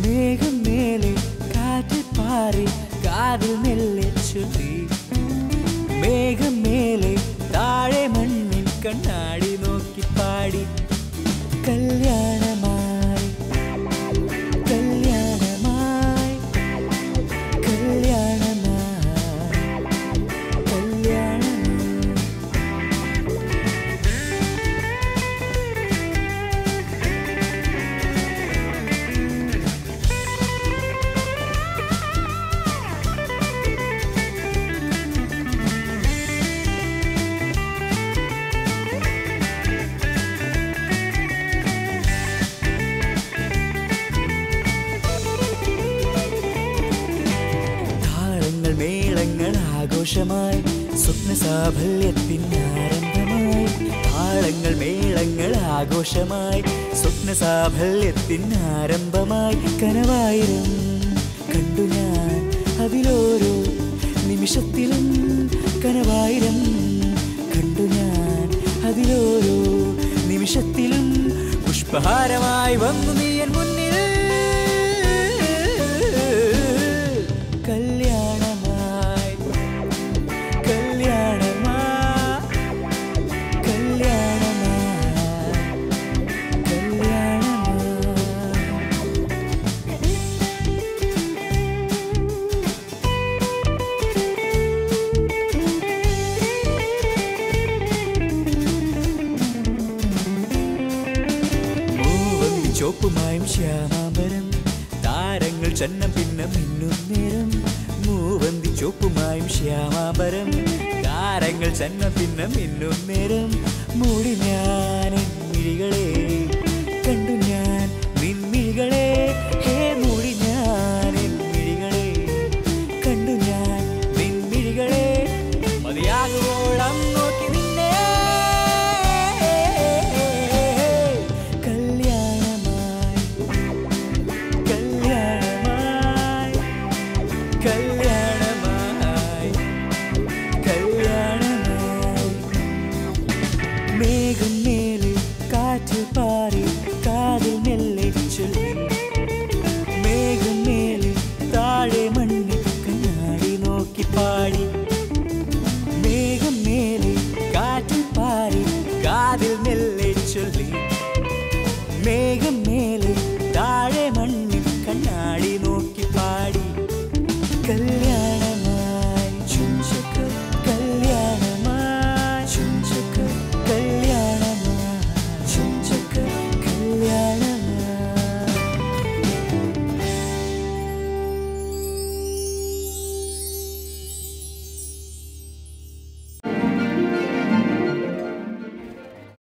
മേഘം മേലെ കാറ്റിൽ പാറി കാതിൽ മെല്ലെ ചൊല്ലി മേഘം മേലെ താഴെ മണ്ണിൽ കണ്ണാടി നോക്കി പാടി കല്യാണമായി കല്യാണമായി കല്യാണമായി കല്യാണമായി താളങ്ങൾ മേളങ്ങൾ ആഘോഷമായി സ്വപ്ന സാഫല്യത്തിൻ ആരംഭമായി താളങ്ങൾ മേളങ്ങൾ ആഘോഷമായി സ്വപ്ന സാഫല്യത്തിൻ ആരംഭമായി കനവായിരം കണ്ടു ഞാൻ അതിലോരോ നിമിഷത്തിലും കനവായിരം കണ്ടു ഞാൻ അതിലോരോ നിമിഷത്തിലും പുഷ്പഹാരമായി വന്നു നീ എൻ മുന്നിൽ കല്യാണമായി കല്യാണമായി കല്യാണമായി കല്യാണമായി മൂവന്തി ചോപ്പുമായും ശ്യാമാംബരം താരങ്ങൾ ചന്നം പിന്നെ മിന്നും നേരം മൂവന്തി ചോപ്പുമായും ശ്യാമാംബരം താരങ്ങൾ ചന്നം പിന്നെ മിന്നും നേരം മൂടി ഞാൻ എൻ മിഴികളെ കണ്ടു ഞാൻ നിൻമിഴികളെ ഹേ മൂടി ഞാൻ എൻ മിഴികളെ കണ്ടു ഞാൻ നിൻമിഴികളെ മതിയാകുവോളം നോക്കി നിന്നെ കല്യാണമായി കല്യാണമായി കല്യാണമായി കല്യാണമായി മേഘം മേലെ കാറ്റിൽ പാറി കാതിൽ മെല്ലെ ചൊല്ലി മേഘം മേലെ താഴെ മണ്ണിൽ കണ്ണാടി നോക്കി പാടി മേഘം മേലെ കാറ്റിൽ പാറി കാതിൽ മെല്ലെ